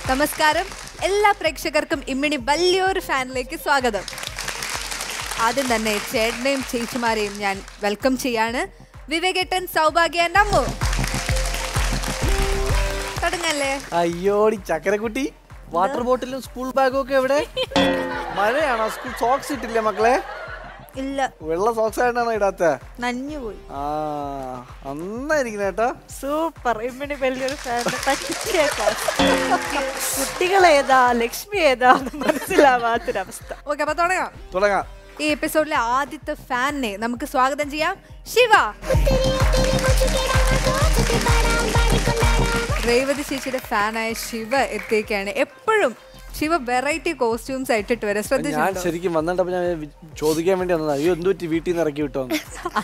നമസ്കാരം എല്ലാ പ്രേക്ഷകർക്കും ഇമ്മിണി വലിയൊരു ഫാനിലേക്ക് സ്വാഗതം ആദ്യം തന്നെ ചേട്ടനെയും ചേച്ചിമാരെയും ഞാൻ വെൽക്കം ചെയ്യാണ് വിവേകേട്ടൻ സൗഭാഗ്യ നമ്മു തുടങ്ങല്ലേ അയ്യോടി ചക്കരക്കുട്ടി വാട്ടർ ബോട്ടിലും സ്കൂൾ ബാഗും ഒക്കെ എവിടെ മഴയാണോ സ്കൂൾ സോക്സ് ഇട്ടില്ലേ മക്കളെ ഇല്ല വെള്ള സോക്സ് ആയിട്ടാണോ ഇടാത്ത നഞ്ഞുപോയി ആ നന്നായിരിക്കും കേട്ടോ സൂപ്പർ ഇമ്മിണി വലിയൊരു ഫാൻ കുട്ടികളേതാ ലക്ഷ്മി ഏതാ എന്ന് മനസ്സിലാവാത്തൊരവസ്ഥ ഓക്കെ അപ്പൊ തുടങ്ങാം തുടങ്ങാം ഈ എപ്പിസോഡിലെ ആദ്യത്തെ ഫാനിനെ നമുക്ക് സ്വാഗതം ചെയ്യാം ശിവ രേവതി ചേച്ചിയുടെ ഫാനായ ശിവ എത്തിയൊക്കെയാണ് എപ്പോഴും ശിവ വെറൈറ്റി കോസ്റ്റ്യൂംസ് ആയിട്ടിട്ട് വരെ ഞാൻ ശ്രദ്ധിച്ചിട്ടുണ്ടോ ശരിക്കും വന്നിട്ടപ്പോ ഞാൻ വി- ചോദിക്കാൻ വേണ്ടി വന്നതാ അയ്യോ എന്തു പറ്റി വീട്ടിൽ നിന്ന് ഇറക്കി വിട്ടോന്ന്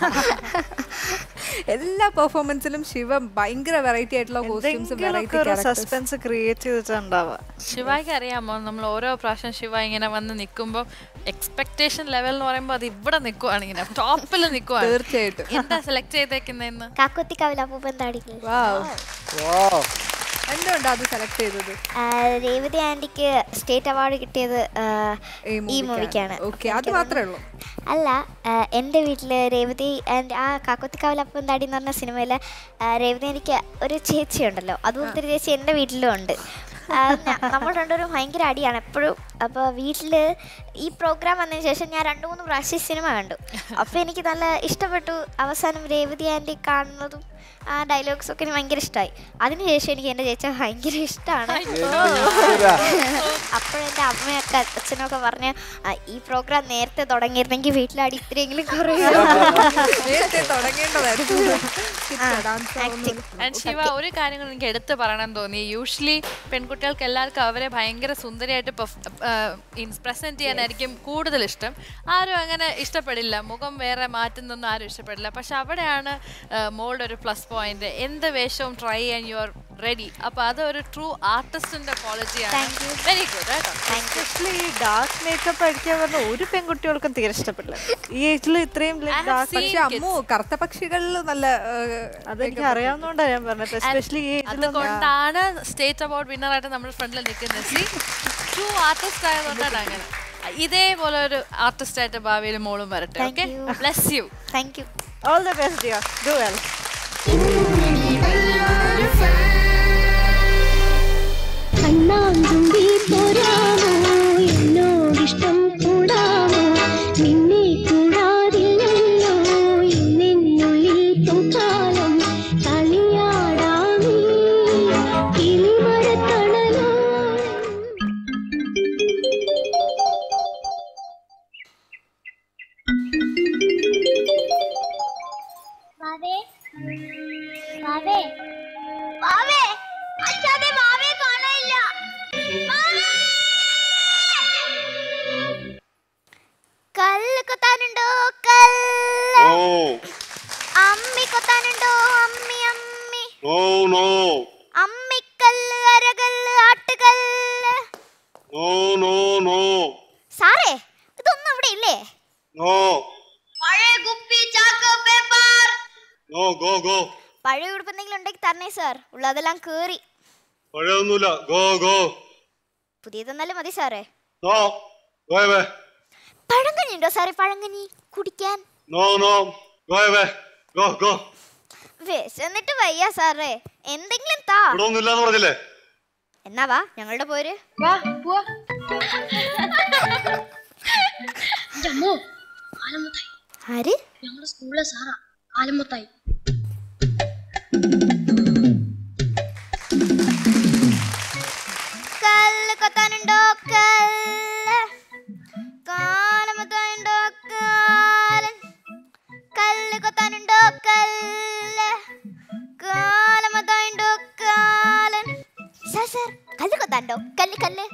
എല്ലാ പെർഫോമൻസിലും ശിവ ഭയങ്കര വെറൈറ്റി ആയിട്ടുള്ള costumes variety characters suspense create ചെയ്തിട്ടുണ്ടാവുക ശിവായ്ക്ക് അറിയാമോ നമ്മൾ ഓരോ പ്രാവശ്യം ശിവ ഇങ്ങനെ വന്ന് നിൽക്കുമ്പോൾ എക്സ്പെക്ടേഷൻ ലെവൽ എന്ന് പറയുമ്പോൾ അത് ഇവിടെ നിൽക്കുവാണ് ഇങ്ങനെ ടോപ്പിൽ നിൽക്കുവാണ് തീർച്ചയായിട്ടും എന്താ സെലക്ട് ചെയ്തേക്കുന്നതെന്ന് കാക്കുത്തി കവലപ്പൂപ്പൻ താടിക്ക് വാവ് വാ എന്തുകൊണ്ടാ അത് സെലക്ട് ചെയ്തത് ആ, രേവതി ആൻറ്റിക്ക് സ്റ്റേറ്റ് അവാർഡ് കിട്ടിയത് ആ, ഈ മൂവിക്കാണ് ഓക്കെ അത് മാത്രമേ ഉള്ളൂ അല്ല ആ, എൻ്റെ വീട്ടിൽ രേവതി ആൻഡ് ആ കാക്കുത്തി കവലപ്പൂപ്പൻ താടി എന്ന് പറഞ്ഞ സിനിമയിൽ രേവതി എനിക്ക് ഒരു ചേച്ചി ഉണ്ടല്ലോ അതുപോലത്തെ ഒരു ചേച്ചി എൻ്റെ വീട്ടിലും ഉണ്ട് ആ, ഞ- നമ്മൾ രണ്ടുപേരും ഭയങ്കര അടിയാണ് എപ്പോഴും അപ്പോൾ വീട്ടിൽ ഈ പ്രോഗ്രാം വന്നതിന് ശേഷം ഞാൻ രണ്ട് മൂന്ന് പ്രാവശ്യം സിനിമ കണ്ടു അപ്പോൾ എനിക്ക് നല്ല ഇഷ്ടപ്പെട്ടു അവസാനം രേവതി ആൻറ്റി കാണുന്നതും ആ ഡയലോഗ്സ് ഒക്കെ എനിക്ക് ഭയങ്കര ഇഷ്ടമായി അതിനുശേഷം എനിക്ക് എൻ്റെ ചേച്ചി ഭയങ്കര ഇഷ്ടമാണ് അപ്പോഴെൻ്റെ അമ്മയൊക്കെ അച്ഛനൊക്കെ പറഞ്ഞ് "ആ, ഈ പ്രോഗ്രാം നേരത്തെ തുടങ്ങിയിരുന്നെങ്കിൽ വീട്ടിലടി ഇത്രയെങ്കിലും കുറയും നേരത്തെ തുടങ്ങേണ്ടതായിരുന്നു ഡാൻസ് ആൻഡ് ശിവ ഒരു കാര്യം കൂടി എനിക്ക് എടുത്ത് പറയണം തോന്നി യൂഷ്വലി പെൺകുട്ടികൾക്ക് എല്ലാവർക്കും അവരെ ഭയങ്കര സുന്ദരിയായിട്ട് പ്രസന്റ് ചെയ്യാനായിരിക്കും കൂടുതൽ ഇഷ്ടം ആരും അങ്ങനെ ഇഷ്ടപ്പെടില്ല മുഖം വേറെ മാറ്റുന്നൊന്നും ആരും ഇഷ്ടപ്പെടില്ല പക്ഷെ അവിടെയാണ് മോളുടെ ഒരു പ്ലസ് പോയിന്റ് എന്ത് വേഷവും ട്രൈ ചെയ്യാൻ യു ആർ റെഡി അപ്പൊ അത് ഒരു ട്രൂ ആർട്ടിസ്റ്റിന്റെ ക്വാളിറ്റിയാണ് വെരി ഗുഡ് കേട്ടോ എസ്പെഷ്യലി ഈ ഡാർക്ക് മേക്കപ്പ് അടിക്കാൻ പറഞ്ഞ ഒരു പെൺകുട്ടികൾക്കും തീരെ ഇഷ്ടപ്പെടില്ല ഈ ഏജിൽ ഇത്രയും ഡാർക്ക് പക്ഷെ അമ്മു കറുത്ത പക്ഷികളിൽ നല്ല ഏഹ്, അതെനിക്ക് അറിയാവുന്നതുകൊണ്ടാണ് ഞാൻ പറഞ്ഞത് എസ്പെഷ്യലി ഈ ഏജിൽ അതുകൊണ്ടാണ് സ്റ്റേറ്റ് അവാർഡ് വിന്നറായിട്ട് നമ്മുടെ ഫ്രണ്ടിൽ നിൽക്കുന്നത് ട്രൂ ആർട്ടിസ്റ്റ് ആയതുകൊണ്ടാണ് അങ്ങനെ ഇതേപോലെ ഒരു ആർട്ടിസ്റ്റ് ആയിട്ട് ഭാവിയിൽ മോളും വരട്ടെ Thank okay you. Bless you thank you all the best dear do well കണ്ണാന്തുമ്പി പോരാമോ എന്നോടിഷ്ടം കൂടാമോ നിന്നെ കൂടാതില്ലല്ലോ എന്നെന്നുള്ളിൽ പൂക്കാലം കളിയാടാമീ കിളിമരത്തണലോ വാവേ വാവേ വാവേ അച്ഛാതെ വാവേ കാണാനില്ല കല്ല് കൊത്താനുണ്ടോ കല്ല് No, അമ്മി കൊത്താനുണ്ടോ അമ്മി അമ്മി no, no, അമ്മിക്കല്ല് അരകല്ല് ആട്ടുകല്ല് no, no, no, സാറേ ഇതൊന്നും ഇവിടെ ഇല്ലേ no, പഴയ കുപ്പി ചാക്ക് പേപ്പർ no, go, go. പഴയ ഉടുപ്പ് എന്തെങ്കിലും ഉണ്ടെങ്കിൽ തരണേ സാർ ഉള്ളതെല്ലാം കേറി പഴയൊന്നുമില്ല ഗോ ഗോ പുതിയതെന്നാലും മതി സാറേ നോ ഗോ away. പഴങ്കഞ്ഞി ഉണ്ടോ സാറേ പഴങ്കഞ്ഞി കുടിക്കാൻ no no go away. Go go വിശന്നിട്ട് വയ്യ സാറേ എന്തെങ്കിലും താ ഇവിടെ ഒന്നും ഇല്ലാന്ന് പറഞ്ഞില്ലേ എന്നാ വാ ഞങ്ങളുടെ പോര് അമ്മോ ആലമുത്തായി ആര് ഞങ്ങളുടെ സ്കൂളിലെ സാറാ ആലമുത്തായി കല്ല് കൊത്താനുണ്ടോ കല്ല് കാലമത്താനുണ്ടോ കാലൻ കല്ല് കൊത്താനുണ്ടോ കല്ല് കാലമത്താനുണ്ടോ കാലൻ സാർ സാർ കല്ല് കൊത്താനുണ്ടോ കല്ല് കല്ല്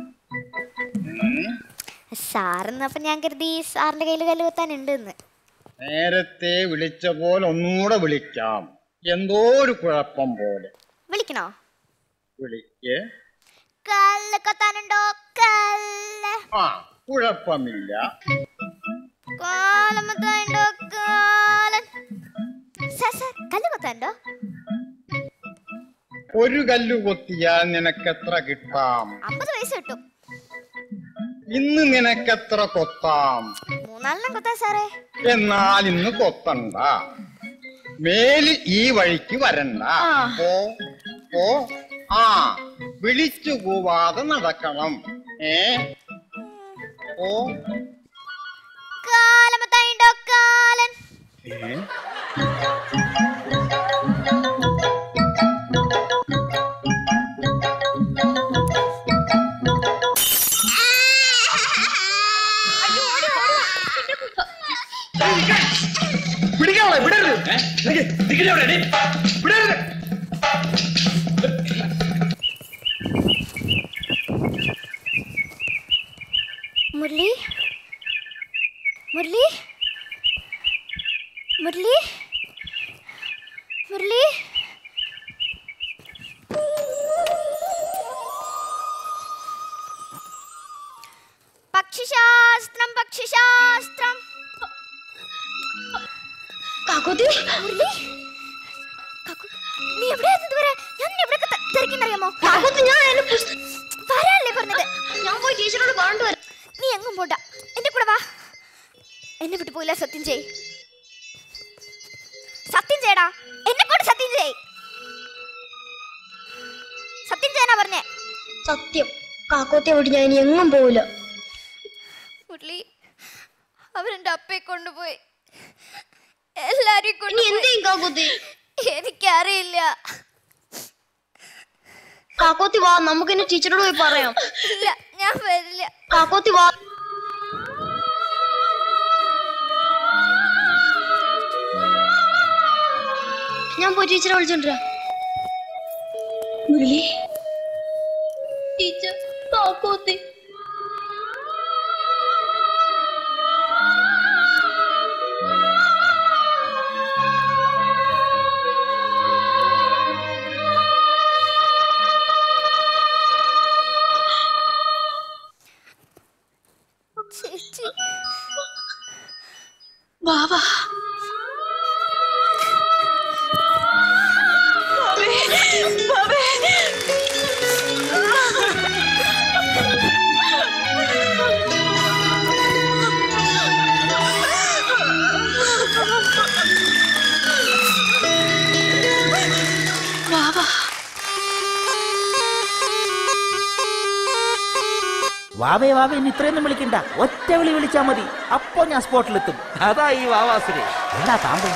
സാറെന്നപ്പോ ഞാൻ കരുതി സാറിന്റെ കയ്യിൽ കല്ല് കൊത്താനുണ്ട് എന്ന് നേരത്തെ വിളിച്ച പോലെ ഒന്നുകൂടെ വിളിക്കാം എന്തോ ഒരു കുഴപ്പം പോലെ വിളിക്കണോ വിളിക്ക് കല്ല് കൊത്താനുണ്ടോ കല്ല് ആ കുഴപ്പമില്ല കാലമത്താനുണ്ടോ കാലൻ സാർ സാർ കല്ല് കൊത്താനുണ്ടോ ഒരു കല്ല് കൊത്തിയാൽ നിനക്കെത്ര കിട്ടാം അമ്പത് പൈസ കിട്ടും ഇന്ന് നിനക്കെത്ര കൊത്താം മൂന്നാലെണ്ണം കൊത്താ സാറേ എന്നാൽ ഇന്ന് കൊത്തണ്ട മേല് ഈ വഴിക്ക് വരണ്ട ഓ ഓ ആ വിളിച്ചു കൂവാതെ നടക്കണം ഏ ഓ കാലമത്തായിണ്ടോ കാലൻ ഏ? പിടിക്കാവളെ വിടരുത് ഏ? നിക്ക്, നിക്കടി അവിടെ, എടീ. വിടരുത് മുരളി മുരളി മുരളി മുരളി പക്ഷിശാസ്ത്രം പക്ഷിശാസ്ത്രം കാക്കോത്തി മുരളി കാക്കു, നീ എവിടെയായിരുന്നു ഇതുവരെ ഞാൻ നിന്നെ എവിടെയൊക്കെ ത- തിരക്കിന്നറിയാമോ കാക്കോത്തി ഞാൻ എന്നെ പുസ്ത- വരാനല്ലേ പറഞ്ഞത് ഞാൻ പോയി ടീച്ചറോട് പറഞ്ഞിട്ട് വരാം നീ എങ്ങും പോണ്ട എന്റെ കൂടെ വാ എന്നെ വിട്ടു പോയില്ല സത്യം ചെയ് സത്യം ചെയ്യടാ എന്നെ കൊണ്ട് സത്യം ചെയ് സത്യം ചെയ്യാനാ പറഞ്ഞേ സത്യം കാക്കോത്തെ വിട്ട് ഞാൻ ഇനി എങ്ങും പോവില്ല മുരളി അവരെന്റെ അപ്പയെ കൊണ്ടുപോയി എല്ലാരെയും ഇനി കൊണ്ടുപോയി എന്ത് ചെയ്യും കാക്കോത്തി എനിക്കറിയില്ല കാക്കോത്തി വാ നമുക്ക് ഇനി ടീച്ചറോട് പോയി പറയാം ഇല്ല ഞാൻ വരില്ല കാക്കോത്തി വാ ഞാൻ പോയി ടീച്ചറെ വിളിച്ചോണ്ടിരാ മുരളി ടീച്ചർ കാക്കോത്തി ചേച്ചി വാവാ വാവേ വാവേ ഇനി ഇത്രയൊന്നും വിളിക്കണ്ട ഒറ്റ വിളി വിളിച്ചാ മതി അപ്പോ ഞാൻ സ്പോട്ടിലെത്തും അതാ ഈ വാവാസുരേ എന്താ താമ്പ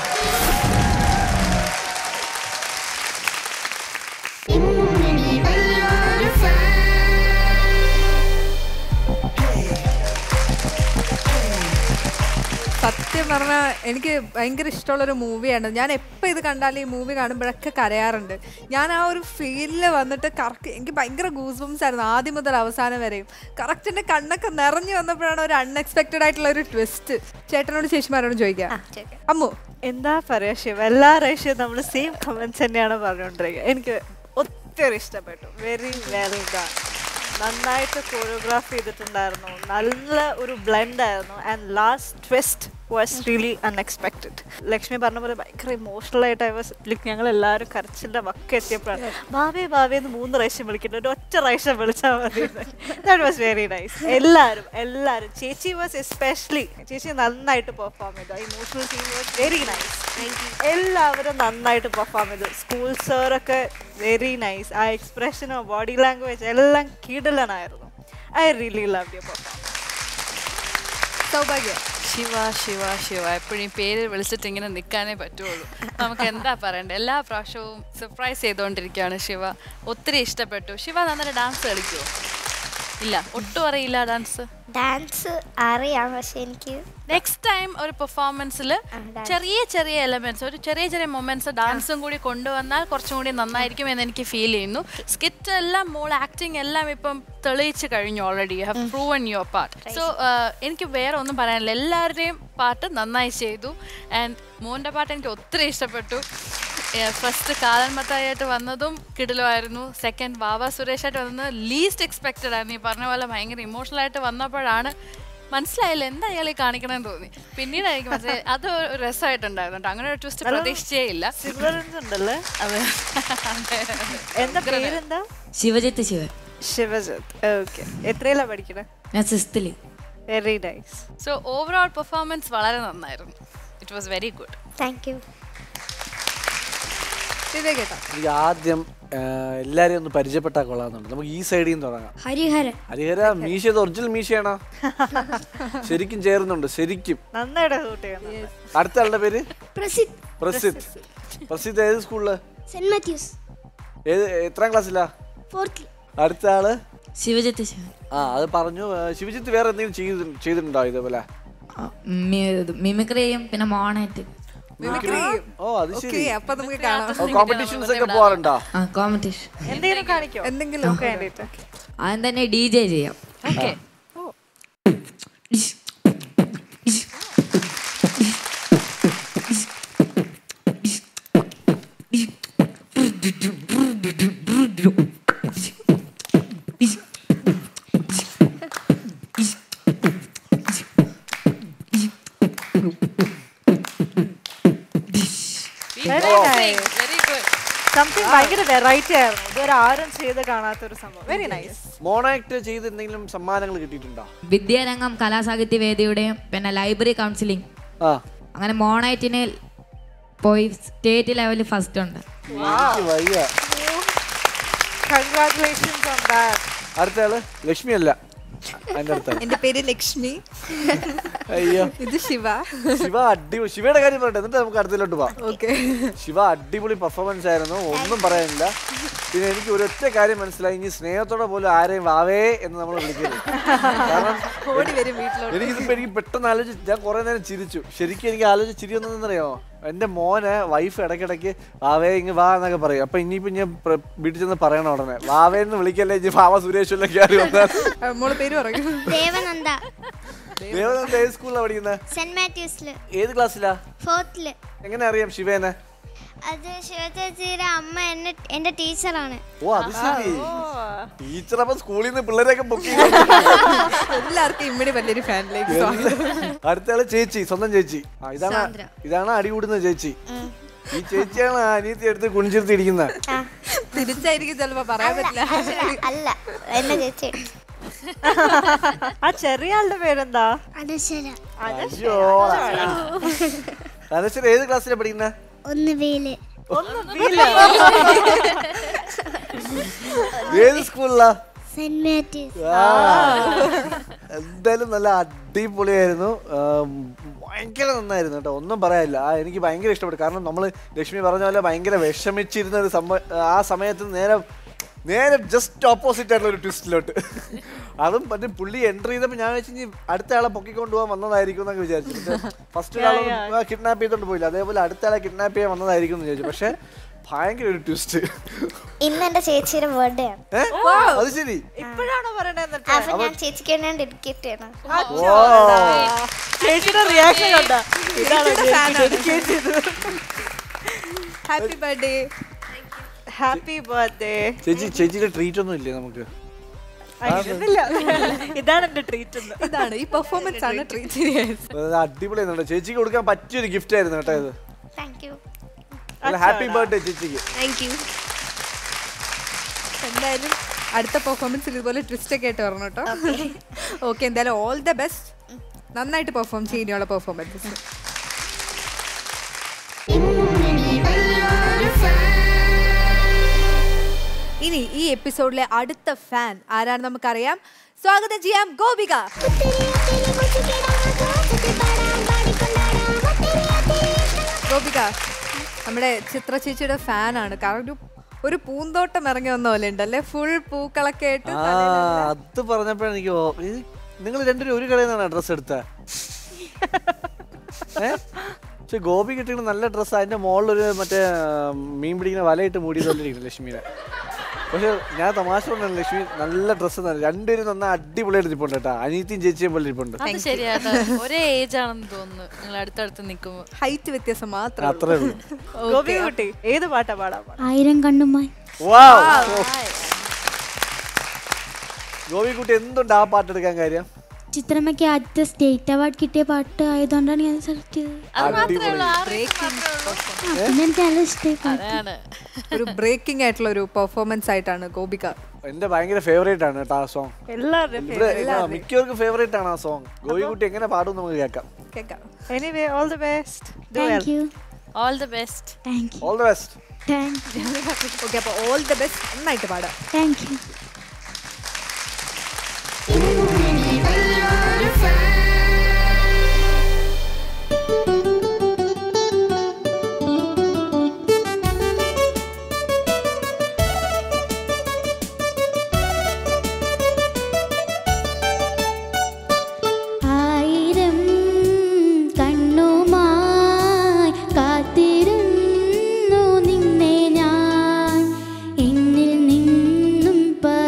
സത്യം പറഞ്ഞാൽ എനിക്ക് ഭയങ്കര ഇഷ്ടമുള്ളൊരു മൂവിയാണ് ഞാൻ എപ്പോൾ ഇത് കണ്ടാലും ഈ മൂവി കാണുമ്പോഴൊക്കെ കരയാറുണ്ട് ഞാൻ ആ ഒരു ഫീലിൽ വന്നിട്ട് കറക്റ്റ് എനിക്ക് ഭയങ്കര ഗൂസ്ബംസ് ആയിരുന്നു ആദ്യം മുതൽ അവസാനം വരെയും കറക്റ്റ് എൻ്റെ കണ്ണൊക്കെ നിറഞ്ഞു വന്നപ്പോഴാണ് ഒരു അൺഎക്സ്പെക്റ്റഡ് ആയിട്ടുള്ള ഒരു ട്വിസ്റ്റ് ചേട്ടനോട് ചേച്ചിമാരോട് ചോദിക്കാം അമ്മു എന്താ പറയാ ശിവ എല്ലാ പ്രാവശ്യവും നമ്മൾ സെയിം കമന്റ്സ് തന്നെയാണ് പറഞ്ഞുകൊണ്ടിരിക്കുക എനിക്ക് ഒത്തിരി ഇഷ്ടപ്പെട്ടു വെരി വെൽ ഡൺ നന്നായിട്ട് കൊറിയോഗ്രാഫ് ചെയ്തിട്ടുണ്ടായിരുന്നു നല്ല ഒരു ബ്ലെൻഡ് ആയിരുന്നു and last twist was really unexpected Lakshmi പറഞ്ഞ പോലെ ഭയങ്കര ഇമോഷണൽ ആയിട്ട് ഐ വാസ് ലൈക്ക് ഞങ്ങൾ എല്ലാവരും കരച്ചിൻ്റെ വക്ക എത്തിയപ്പോഴാണ് ഭാവേ ഭാവേ എന്ന് മൂന്ന് പ്രാവശ്യം വിളിക്കുന്നത് ഒരു ഒറ്റ പ്രാവശ്യം വിളിച്ചാൽ മതി ദാറ്റ് വാസ് വെരി നൈസ് എല്ലാവരും എല്ലാവരും ചേച്ചി വാസ് എസ്പെഷ്യലി ചേച്ചി നന്നായിട്ട് പെർഫോം ചെയ്തു emotional scene was very nice എല്ലാവരും നന്നായിട്ട് പെർഫോം ചെയ്തു സ്കൂൾ സാറൊക്കെ വെരി നൈസ് ആ എക്സ്പ്രഷനോ ബോഡി ലാംഗ്വേജ് എല്ലാം കിടലനായിരുന്നു I really love you perform Saubhagya Siva Siva Siva എപ്പോഴും ഈ പേര് വിളിച്ചിട്ട് ഇങ്ങനെ നിൽക്കാനേ പറ്റുള്ളൂ നമുക്ക് എന്താ പറയണ്ടേ എല്ലാ പ്രാവശ്യവും സർപ്രൈസ് ചെയ്തുകൊണ്ടിരിക്കുകയാണ് ശിവ ഒത്തിരി ഇഷ്ടപ്പെട്ടു ശിവ നന്നായിട്ട് ഡാൻസ് കളിക്കുമോ ഇല്ല ഒട്ടും അറിയില്ല ഡാൻസ് ഡാൻസ് അറിയാം പക്ഷെ എനിക്ക് നെക്സ്റ്റ് ടൈം ഒരു പെർഫോമൻസിൽ ചെറിയ ചെറിയ എലമെന്റ്സ് ഒരു ചെറിയ ചെറിയ മൊമെന്റ്സ് ഡാൻസും കൂടി കൊണ്ടുവന്നാൽ കുറച്ചും കൂടി നന്നായിരിക്കും എന്ന് എനിക്ക് ഫീൽ ചെയ്യുന്നു സ്കിറ്റ് എല്ലാം മോൾ ആക്ടിങ് എല്ലാം ഇപ്പം തെളിയിച്ച് കഴിഞ്ഞു already you have proven your part so എനിക്ക് വേറെ ഒന്നും പറയാനില്ല എല്ലാവരുടെയും പാട്ട് നന്നായി ചെയ്തു ആൻഡ് മോൻ്റെ പാട്ട് എനിക്ക് ഒത്തിരി ഇഷ്ടപ്പെട്ടു ഫസ്റ്റ് കാലൻ മത്തായിട്ട് വന്നതും കിടിലുമായിരുന്നു സെക്കൻഡ് ബാബ സുരേഷായിട്ട് വന്നത് ലീസ്റ്റ് എക്സ്പെക്റ്റഡ് ആയിരുന്നു ഈ പറഞ്ഞ പോലെ ഭയങ്കര ഇമോഷണൽ ആയിട്ട് വന്നപ്പോഴാണ് മനസ്സിലായില്ല എന്താ അയാളെ കാണിക്കണമെന്ന് തോന്നി പിന്നീടായിരിക്കും മനസ്സിലായി അത് ഒരു രസമായിട്ടുണ്ടായിരുന്നു കേട്ടോ അങ്ങനെ ഒരു ട്വിസ്റ്റ് പ്രതീക്ഷിച്ചേ ഇല്ല സിമിലറൻസ് ഉണ്ടല്ലേ അതെ എന്താ പേരെന്താ ശിവജിത്ത് ശിവൻ ശിവജിത്ത് ഓക്കെ എത്രയിലാ പഠിക്കണേ ഞാൻ സിസ്തില് very nice so overall performance വളരെ നന്നായിരുന്നു it was very good thank you വിവേകേട്ടാ എനിക്ക് ആദ്യം ആ, എല്ലാരെയും ഒന്ന് പരിചയപ്പെട്ടാൽ കൊള്ളാമെന്നുണ്ട് നമുക്ക് ഈ സൈഡിൽ നിന്ന് തുടങ്ങാം ഹരിഹരൻ ഹരിഹര മീശ ഒറിജിനൽ മീശയാണോ ശരിക്കും ചേരുന്നുണ്ട് ശരിക്കും നന്നായിട്ട് ഷൂട്ട് ചെയ്യുന്നു അടുത്ത ആളുടെ പേര് പ്രസിദ്ധ് പ്രസിദ്ധ് പ്രസിദ്ധ് ഏത് സ്കൂളില് സെന്റ് മാത്യൂസ് ഏത് എത്രാം ക്ലാസ്സിലാ ഫോർത്തിൽ അടുത്ത ആള് ശിവജിത്ത് ശിവൻ ആ അത് പറഞ്ഞു ആ, ശിവജിത്ത് വേറെ എന്തെങ്കിലും ചെയ്തി ചെയ്തിട്ടുണ്ടോ ഇതേപോലെ മിമിക്രി ചെയ്യും പിന്നെ മോണായിട്ട് മിമിക്രി ചെയ്യും ഓ അത് ഓക്കെ ശരി അപ്പൊ നമുക്ക് കാണാം കോമ്പറ്റീഷൻസ് ഒക്കെ പോകാറുണ്ടോ ആ കോമ്പറ്റീഷൻ എന്തെങ്കിലും കാണിക്കോ എന്തെങ്കിലും നമുക്ക് വേണ്ടിയിട്ട് ആദ്യം തന്നെ ഡി ജെ ചെയ്യാം okay Very nice. Very good something ഭയങ്കര വെറൈറ്റി ആയിരുന്നു ഇതുവരെ ആരും ചെയ്ത് കാണാത്ത ഒരു സംഭവം വെരി നൈസ് മോണാക്ട് ചെയ്ത് എന്തെങ്കിലും സമ്മാനങ്ങൾ കിട്ടിയിട്ടുണ്ടോ വിദ്യാരംഗം കലാസാഹിത്യ വേദിയുടെയും പിന്നെ ലൈബ്രറി കൗൺസിലിംഗ് ആ അങ്ങനെ മോണായിട്ടിന് പോയി സ്റ്റേറ്റ് ലെവലിൽ ഫസ്റ്റ് ഉണ്ട് എനിക്ക് വയ്യ കൺഗ്രാറ്റുലേഷൻസ് ഓൺ ദാറ്റ് അടുത്ത ആള് ലക്ഷ്മി അല്ല അതിന്റെ അടുത്ത എന്റെ പേര് ലക്ഷ്മി അയ്യോ ഇത് ശിവ ശിവ അടിപൊളി ശിവയുടെ കാര്യം പറയട്ടെ എന്നിട്ട് നമുക്ക് അടുത്തിലോട്ട് പോവാം ഓക്കെ ശിവ അടിപൊളി പെർഫോമൻസ് ആയിരുന്നു ഒന്നും പറയാനില്ല പിന്നെ എനിക്ക് ഒരൊറ്റ കാര്യം മനസ്സിലായി ഇനി സ്നേഹത്തോടെ പോലും ആരെയും വാവേ എന്ന് നമ്മൾ വിളിക്കരുത് കാരണം ഓടി വരും വീട്ടിലോട്ട് എനിക്കിതിപ്പോ എനിക്ക് പെട്ടെന്ന് ആലോചിച്ച് ഞാൻ കുറെ നേരം ചിരിച്ചു ശരിക്കും എനിക്ക് ആലോചിച്ച് ചിരി ഒന്നെന്നറിയോ എന്റെ മോനെ വൈഫ് ഇടയ്ക്കിടയ്ക്ക് വാവേ ഇങ്ങ് വാ എന്നൊക്കെ പറയും അപ്പൊ ഇനിയിപ്പോ ഞാൻ പ്ര- വീട്ടിൽ ചെന്ന് പറയണം ഉടനെ വാവേ എന്ന് വിളിക്കല്ലേ ഇനി വാവ സുരേഷ് എല്ലാം കയറി വന്നാൽ ആ, മോള് പേര് പറയും ദേവനന്ദ ദേവനന്ദ ഏത് സ്കൂളിലാണ് പഠിക്കുന്നത് സെന്റ് മാത്യൂസില് ഏത് ക്ലാസ്സിലാ ഫോർത്തില് എങ്ങനെ അറിയാം ശിവേനെ അത് ശിവചേച്ചിയുടെ അമ്മ എന്നെ എന്റെ ടീച്ചറാണ് ഓ അത് ശരി ടീച്ചർ അപ്പൊ സ്കൂളിൽ നിന്ന് പിള്ളേരെയൊക്കെ ബുക്ക് എല്ലാവർക്കും ഇമ്മടി വലിയൊരു ഫാനിലേക്ക് അടുത്ത ആള് ചേച്ചി സ്വന്തം ചേച്ചി ആ ഇതാണ് സാന്ദ്ര. ഇതാണ് അടി കൂടുന്ന ചേച്ചി ഈ ചേച്ചിയാണ് അനിയത്തി എടുത്ത് കുണിച്ചിരുത്തി ഇരിക്കുന്നത് തിരിച്ചായിരിക്കും ചിലപ്പോ പറയാൻ പറ്റില്ല അല്ല എന്റെ ചേച്ചി ആ ചെറിയ ആളുടെ പേരെന്താ അനശ്വര അയ്യോ അനശ്വര ഏത് ക്ലാസ്സിലാണ് പഠിക്കുന്നത് ഒന്ന് വേല് ഏത് സ്കൂളിലാ സെന്റ് മാത്യൂസ് ആ. എന്തായാലും നല്ല അടിപൊളിയായിരുന്നു ആം, ഭയങ്കര നന്നായിരുന്നു കേട്ടോ ഒന്നും പറയാനില്ല ആ, എനിക്ക് ഭയങ്കര ഇഷ്ടപ്പെട്ടു കാരണം നമ്മൾ ലക്ഷ്മി പറഞ്ഞ പോലെ ഭയങ്കര വിഷമിച്ചിരുന്ന ഒരു സംഭവം ആ സമയത്ത് നേരെ നേരെ ജസ്റ്റ് ഓപ്പോസിറ്റ് ആയിട്ടുള്ള ഒരു ട്വിസ്റ്റിലോട്ട് അതും മറ്റേ പുള്ളി എൻട്രി ചെയ്തപ്പോൾ ഞാൻ വെച്ച് ഇനി അടുത്ത ആളെ പൊക്കിക്കൊണ്ട് പോകാൻ വന്നതായിരിക്കും എന്നൊക്കെ വിചാരിച്ചു ഫസ്റ്റ് ഒരാളെ കിഡ്നാപ്പ് ചെയ്തോണ്ട് പോയില്ല അതേപോലെ അടുത്ത ആളെ കിഡ്നാപ്പ് ചെയ്യാൻ വന്നതായിരിക്കും എന്ന് വിചാരിച്ചു പക്ഷെ ഭയങ്കര ഒരു ട്വിസ്റ്റ് ഇന്ന് എന്റെ ചേച്ചിയുടെ ബർത്ത്ഡേ ആണ് ഏ അത് ശരി ഇപ്പോഴാണോ പറയണത് എന്നിട്ട് അപ്പൊ ഞാൻ ചേച്ചിക്ക് വേണ്ടി ഡെഡിക്കേറ്റ് ചെയ്യണം ഓ ചേച്ചിയുടെ റിയാക്ഷൻ കണ്ട ഇതാണ് ഡെഡിക്കേറ്റ് ചെയ്തത് ഹാപ്പി ബർത്ത്ഡേ ഹാപ്പി ബർത്ത്ഡേ ചേച്ചി ചേച്ചിയുടെ ട്രീറ്റ് ഒന്നും ഇല്ലേ നമുക്ക് ഇതാണ് എന്റെ ട്രീറ്റ് ഇതാണ് ഈ പെർഫോമൻസ് ആണ് ട്രീറ്റ് അത് അടിപൊളിയായിരുന്നു ചേച്ചിക്ക് കൊടുക്കാൻ പറ്റിയൊരു ഗിഫ്റ്റ് ആയിരുന്നു കേട്ടോ ഇത് താങ്ക് യു ഹാപ്പി ബർത്ത്ഡേ ചേച്ചിക്ക് താങ്ക് യു എന്തായാലും അടുത്ത പെർഫോമൻസിൽ ഇതുപോലെ ട്വിസ്റ്റ് ഒക്കെ ആയിട്ട് വരണം കേട്ടോ ഓക്കെ എന്തായാലും ഓൾ ദ ബെസ്റ്റ് നന്നായിട്ട് പെർഫോം ചെയ്യാനുള്ള പെർഫോമൻസ് ഇനി ഈ എപ്പിസോഡിലെ അടുത്ത ഫാൻ ആരാണ് നമുക്കറിയാം സ്വാഗതം ചെയ്യാം ഗോപിക ഗോപിക നമ്മുടെ ചിത്ര ചേച്ചിയുടെ ഫാനാണ് കാരണം ഒരു ഒരു പൂന്തോട്ടം ഇറങ്ങി വന്ന പോലെ ഉണ്ടല്ലേ ഫുൾ പൂക്കളൊക്കെ ആയിട്ട് ആ അത് പറഞ്ഞപ്പോഴാണ് എനിക്ക് നിങ്ങൾ രണ്ടുപേരും ഒരു കടയിൽ നിന്നാണ് ഡ്രസ്സ് എടുത്ത പക്ഷെ ഗോപി കിട്ടിയ നല്ല ഡ്രസ്സ് അതിന്റെ മുകളിലൊരു മറ്റേ ആ, മീൻ പിടിക്കുന്ന വലയിട്ട് മൂടിയതോണ്ടിരിക്കുന്നു ലക്ഷ്മിനെ പക്ഷെ ഞാൻ തമാശ പറഞ്ഞ ലക്ഷ്മി നല്ല ഡ്രസ്സ് രണ്ടുപേരും നന്നാ അടിപൊളിയായിട്ട് ഇരിപ്പുണ്ട് കേട്ടോ അനീത്തിയും ചേച്ചിയും പോലെ ഇരിപ്പുണ്ട് അത് ശരിയാട്ടോ ഒരേ ഏജ് ആണെന്ന് തോന്നുന്നു നിങ്ങൾ അടുത്തടുത്ത് നിൽക്കുമ്പോൾ ഹൈറ്റ് വ്യത്യാസം മാത്രം അത്രേ ഉള്ളൂ ഗോപി കുട്ടി ഏത് പാട്ടാ പാടാൻ പാടാ ആയിരം കണ്ണുമായി Wow. ഗോപിക്കുട്ടി എന്തുണ്ട് ആ പാട്ടെടുക്കാൻ കാര്യം ചിത്രമ്മയ്ക്ക് ആദ്യത്തെ സ്റ്റേറ്റ് അവാർഡ് കിട്ടിയ പാട്ട് ആയതുകൊണ്ടാണ് ഞാൻ സെലക്ട് ചെയ്തത് അത് മാത്രമേ ഉള്ളൂ ആ Breaking reason മാത്രമേ ഉള്ളൂ ആ, പിന്നെ എനിക്ക് നല്ല ഇഷ്ടമായി പാട്ട് അതാണ് ഒരു ബ്രേക്കിംഗ് ആയിട്ടുള്ള ഒരു പെർഫോമൻസ് ആയിട്ടാണ് ഗോപിക എന്റെ ഭയങ്കര ഫേവറേറ്റ് ആണ് കേട്ടോ ആ സോങ് എല്ലാവരുടെയും ഇവിടെ മിക്കവർക്കും ഫേവറേറ്റ് ആണ് ആ സോങ് ഗോപിക്കുട്ടി എങ്ങനെ പാടും നമുക്ക് കേൾക്കാം കേൾക്കാം anyway all the best thank you all the best thank you all the best thank you okay അപ്പോൾ ഓൾ ദ ബെസ്റ്റ് നന്നായിട്ട് പാടാം താങ്ക് യു ആയിരം കണ്ണുമായി കാത്തിരുന്നു നിന്നെ ഞാൻ എന്നിൽ നിന്നും പ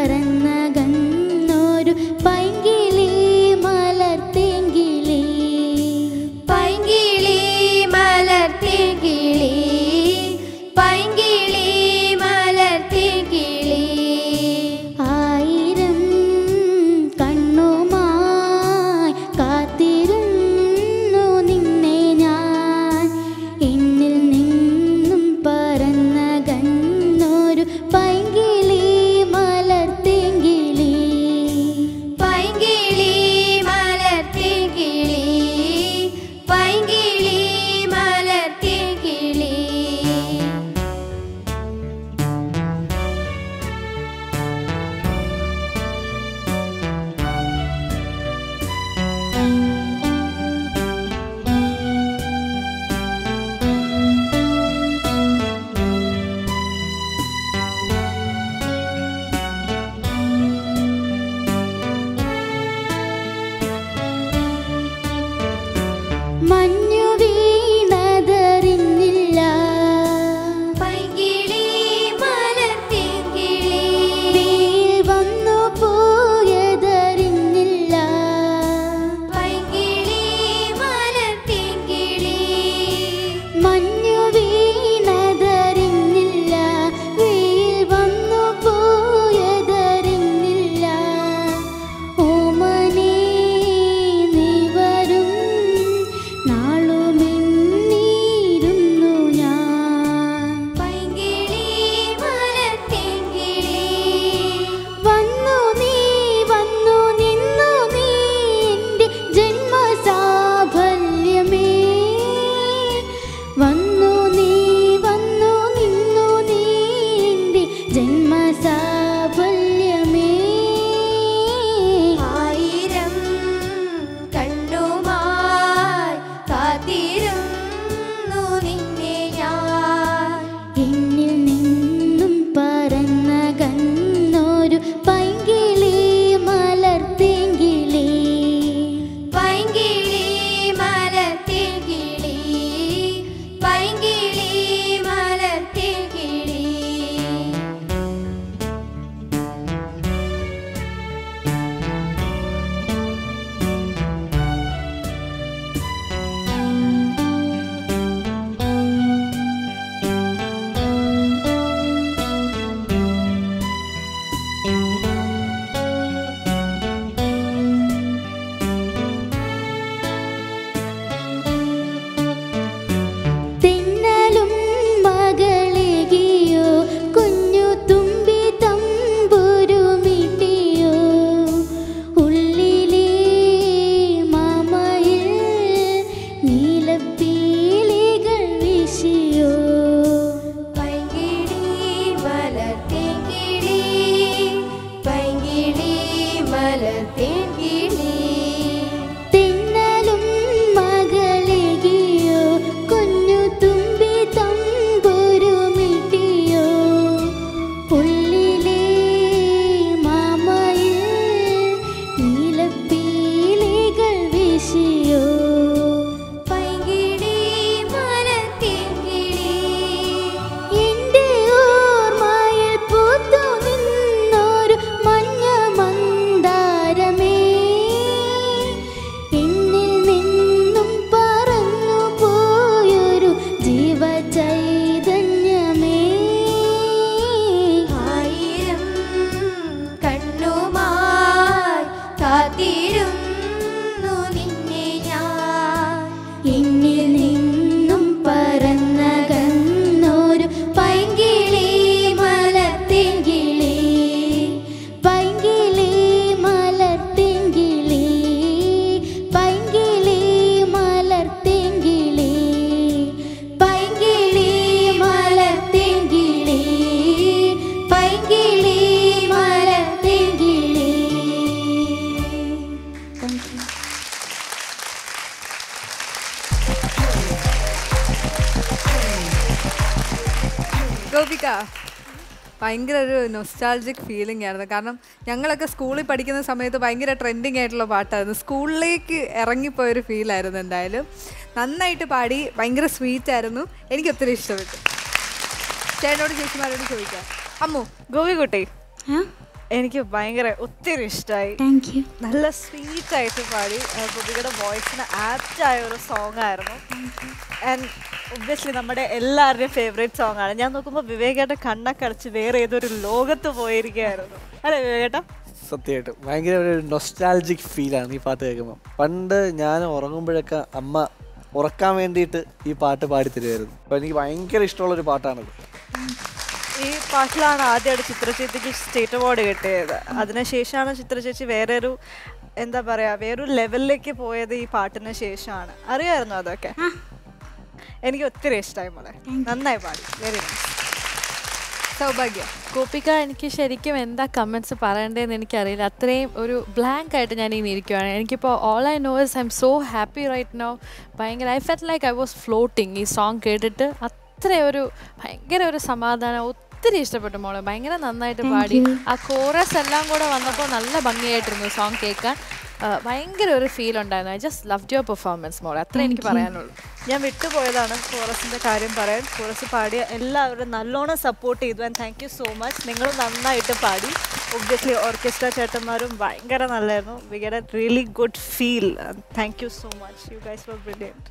ഗോപിക ഭയങ്കര ഒരു നൊസ്റ്റാൾജിക് ഫീലിംഗ് ആയിരുന്നു കാരണം ഞങ്ങളൊക്കെ സ്കൂളിൽ പഠിക്കുന്ന സമയത്ത് ഭയങ്കര ട്രെൻഡിങ് ആയിട്ടുള്ള പാട്ടായിരുന്നു സ്കൂളിലേക്ക് ഇറങ്ങിപ്പോയൊരു ഫീലായിരുന്നു എന്തായാലും നന്നായിട്ട് പാടി ഭയങ്കര സ്വീറ്റ് ആയിരുന്നു എനിക്ക് ഒത്തിരി ഇഷ്ടപ്പെട്ടു ചേട്ടനോട് ചേച്ചിമാരോട് ചോദിക്കാം അമ്മു ഗോപികുട്ടി എനിക്ക് ഭയങ്കര ഒത്തിരി ഇഷ്ടമായി താങ്ക് യു നല്ല സ്വീറ്റ് ആയിട്ട് പാടി ആ, ഗോപികയുടെ വോയിസിന് ആപ്റ്റ് ആയ ഒരു സോങ് ആയിരുന്നു ആൻഡ് ഒബ്വിയസ്ലി നമ്മുടെ എല്ലാവരുടെയും ഫേവറേറ്റ് സോങ് ആണ് ഞാൻ നോക്കുമ്പോൾ വിവേകേട്ട കണ്ണൊക്കെ അടച്ച് വേറെ ഏതൊരു ലോകത്ത് പോയിരിക്കുകയായിരുന്നു അല്ലേ വിവേകേട്ട സത്യമായിട്ടും ഭയങ്കര ഒരു നൊസ്റ്റാലജിക് ഫീലാണ് ഈ പാട്ട് കേൾക്കുമ്പോൾ പണ്ട് ഞാൻ ഉറങ്ങുമ്പോഴൊക്കെ അമ്മ ഉറക്കാൻ വേണ്ടിയിട്ട് ഈ പാട്ട് പാടി തരുമായിരുന്നു അപ്പോൾ എനിക്ക് ഭയങ്കര ഇഷ്ടമുള്ളൊരു പാട്ടാണത് ഈ പാട്ടിലാണ് ആദ്യമായിട്ട് ചിത്രചേച്ചിക്ക് സ്റ്റേറ്റ് അവാർഡ് കിട്ടിയത് അതിനുശേഷമാണ് ചിത്രചേച്ചി വേറെ ഒരു എന്താ പറയാ വേറൊരു ലെവലിലേക്ക് പോയത് ഈ പാട്ടിന് ശേഷമാണ് അറിയായിരുന്നു അതൊക്കെ എനിക്ക് ഒത്തിരി ഇഷ്ടമായി മോളെ നന്നായി പാടി വെരി നൈസ് സൗഭാഗ്യ ഗോപിക എനിക്ക് ശരിക്കും എന്താ കമൻസ് പറയേണ്ടതെന്ന് എനിക്കറിയില്ല അത്രയും ഒരു ബ്ലാങ്ക് ആയിട്ട് ഞാൻ ഇങ്ങനെ ഇരിക്കുവാണ് എനിക്കിപ്പോൾ all I know is I'm so happy right now ഭയങ്കര I felt like I was floating ഈ സോങ് കേട്ടിട്ട് അത്ര ഒരു ഭയങ്കര ഒരു സമാധാനം ഒത്തിരി ഇഷ്ടപ്പെട്ടു മോളെ ഭയങ്കര നന്നായിട്ട് പാടി ആ കോറസ് എല്ലാം കൂടെ വന്നപ്പോൾ നല്ല ഭംഗിയായിട്ടിരുന്നു സോങ് കേൾക്കാൻ ആ, ഭയങ്കര ഒരു ഫീൽ ഉണ്ടായിരുന്നു I just love your performance മോളെ അത്ര എനിക്ക് പറയാനുള്ളൂ ഞാൻ വിട്ടുപോയതാണ് കോറസിന്റെ കാര്യം പറയാൻ കോറസ് പാടിയ എല്ലാവരും നല്ലോണം സപ്പോർട്ട് ചെയ്തു and thank you so much നിങ്ങൾ നന്നായിട്ട് പാടി ഒബ്വിയസ്ലി ഓർക്കസ്ട്ര ചേട്ടന്മാരും ഭയങ്കര നല്ലായിരുന്നു we get a really good feel thank you so much you guys for brilliant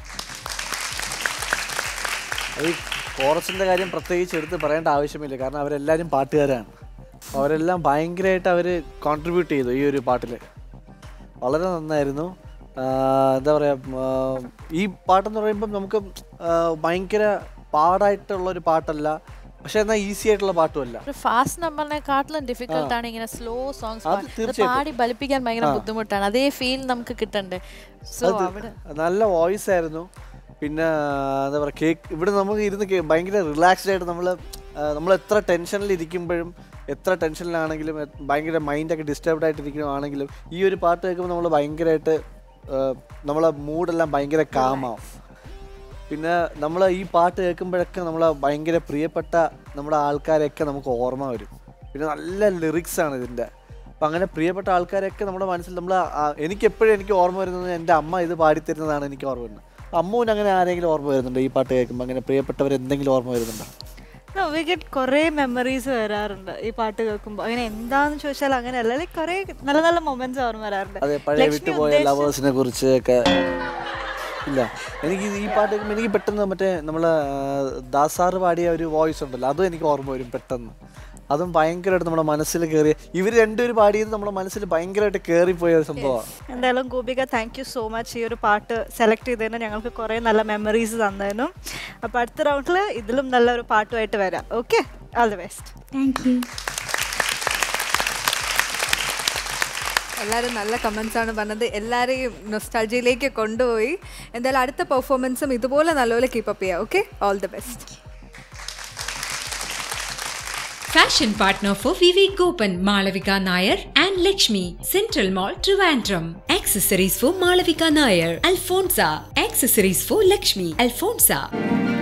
ഈ കോറസിൻ്റെ കാര്യം പ്രത്യേകിച്ച് എടുത്ത് പറയേണ്ട ആവശ്യമില്ല കാരണം അവരെല്ലാവരും പാട്ടുകാരാണ് അപ്പോൾ അവരെല്ലാം ഭയങ്കരമായിട്ട് അവർ കോൺട്രിബ്യൂട്ട് ചെയ്തു ഈ ഒരു പാട്ടിൽ വളരെ നന്നായിരുന്നു ആ, എന്താ പറയുക ഈ പാട്ടെന്ന് പറയുമ്പം നമുക്ക് ആ, ഭയങ്കര പാടായിട്ടുള്ള ഒരു പാട്ടല്ല പക്ഷെ എന്നാൽ ഈസി ആയിട്ടുള്ള പാട്ടുമല്ല ഒരു ഫാസ്റ്റ് നമ്പറിനെക്കാട്ടിലും ഡിഫിക്കൽട്ട് ആണ് ഇങ്ങനെ സ്ലോ സോങ്സ് അത് തീർച്ചയായിട്ടും. പാടി ബലിപ്പിക്കാൻ ഭയങ്കര ആ. ബുദ്ധിമുട്ടാണ് അതേ ഫീൽ നമുക്ക് കിട്ടണ്ടേ സോ അത് അവിടെ നല്ല വോയിസ് ആയിരുന്നു പിന്നെ എന്താ പറയുക കേക്ക് ഇവിടെ നമുക്ക് ഇരുന്ന് കേ- ഭയങ്കര റിലാക്സ്ഡ് ആയിട്ട് നമ്മൾ നമ്മൾ എത്ര ടെൻഷനിൽ ഇരിക്കുമ്പോഴും എത്ര ടെൻഷനിലാണെങ്കിലും എ- ഭയങ്കര മൈൻഡൊക്കെ ഡിസ്റ്റർബ്ഡ് ആയിട്ട് ഇരിക്കുകയാണെങ്കിലും ഈ ഒരു പാട്ട് കേൾക്കുമ്പോൾ നമ്മൾ ഭയങ്കരമായിട്ട് നമ്മളെ മൂഡെല്ലാം ഭയങ്കര കാമാവും പിന്നെ നമ്മൾ ഈ പാട്ട് കേൾക്കുമ്പോഴൊക്കെ നമ്മളെ ഭയങ്കര പ്രിയപ്പെട്ട നമ്മുടെ ആൾക്കാരെയൊക്കെ നമുക്ക് ഓർമ്മ വരും പിന്നെ നല്ല ലിറിക്സ് ആണ് ഇതിൻ്റെ അപ്പം അങ്ങനെ പ്രിയപ്പെട്ട ആൾക്കാരൊക്കെ നമ്മുടെ മനസ്സിൽ നമ്മൾ എനിക്ക് എപ്പോഴും എനിക്ക് ഓർമ്മ വരുന്നത് എൻ്റെ അമ്മ ഇത് പാടിത്തരുന്നതാണ് എനിക്ക് ഓർമ്മ വരുന്നത് അമ്മുവിന് അങ്ങനെ ആരെങ്കിലും ഓർമ്മ വരുന്നുണ്ടോ ഈ പാട്ട് കേൾക്കുമ്പോൾ അങ്ങനെ പ്രിയപ്പെട്ടവർ എന്തെങ്കിലും ഓർമ്മ വരുന്നുണ്ടോ വി ഗെറ്റ് കുറേ മെമ്മറീസ് വരാറുണ്ട് ഈ പാട്ട് കേൾക്കുമ്പോൾ അങ്ങനെ എന്താന്ന് ചോദിച്ചാൽ അങ്ങനെയല്ല ലൈക്ക് കുറേ നല്ല നല്ല മൊമെന്റ്സ് ഓർമ്മ വരാറുണ്ട് അതെ പഴയ ലക്ഷ്മി വിട്ടുപോയ ഉദ്ദേശിച്ച- ലവേഴ്സിനെ കുറിച്ച് ഒക്കെ ഇല്ല എനിക്ക് ഈ പാട്ട് കേൾക്കുമ്പോൾ എനിക്ക് പെട്ടെന്ന് മറ്റേ നമ്മളെ ദാസാറ് പാടിയ ഒരു വോയിസ് ഉണ്ടല്ലോ അതും എനിക്ക് ഓർമ്മ വരും പെട്ടെന്ന് അതും ഭയങ്കരമായിട്ട് നമ്മുടെ മനസ്സിൽ കയറി ഇവർ രണ്ടുപേരും പാടിയത് നമ്മുടെ മനസ്സിൽ ഭയങ്കരമായിട്ട് കയറിപ്പോയ ഒരു സംഭവമാണ് എന്തായാലും Gopika thank you so much ഈ ഒരു പാട്ട് സെലക്ട് ചെയ്തതിന് ഞങ്ങൾക്ക് കുറേ നല്ല മെമ്മറീസ് തന്നതിനും അപ്പോൾ അടുത്ത റൗണ്ടിൽ ഇതിലും നല്ലൊരു പാട്ടുമായിട്ട് വരാം okay all the best thank you എല്ലാവരും നല്ല കമൻസ് ആണ് പറഞ്ഞത് എല്ലാവരെയും നൊസ്റ്റാൾജിയിലേക്ക് കൊണ്ടുപോയി എന്തായാലും അടുത്ത പെർഫോമൻസും ഇതുപോലെ നല്ലപോലെ കീപ്പപ്പ് ചെയ്യാം okay all the best Fashion partner for Vivek Gopan, Malavika Nair and Lakshmi. Central Mall, Trivandrum. Accessories for Malavika Nair. Alfonsa. Accessories for Lakshmi. Alfonsa.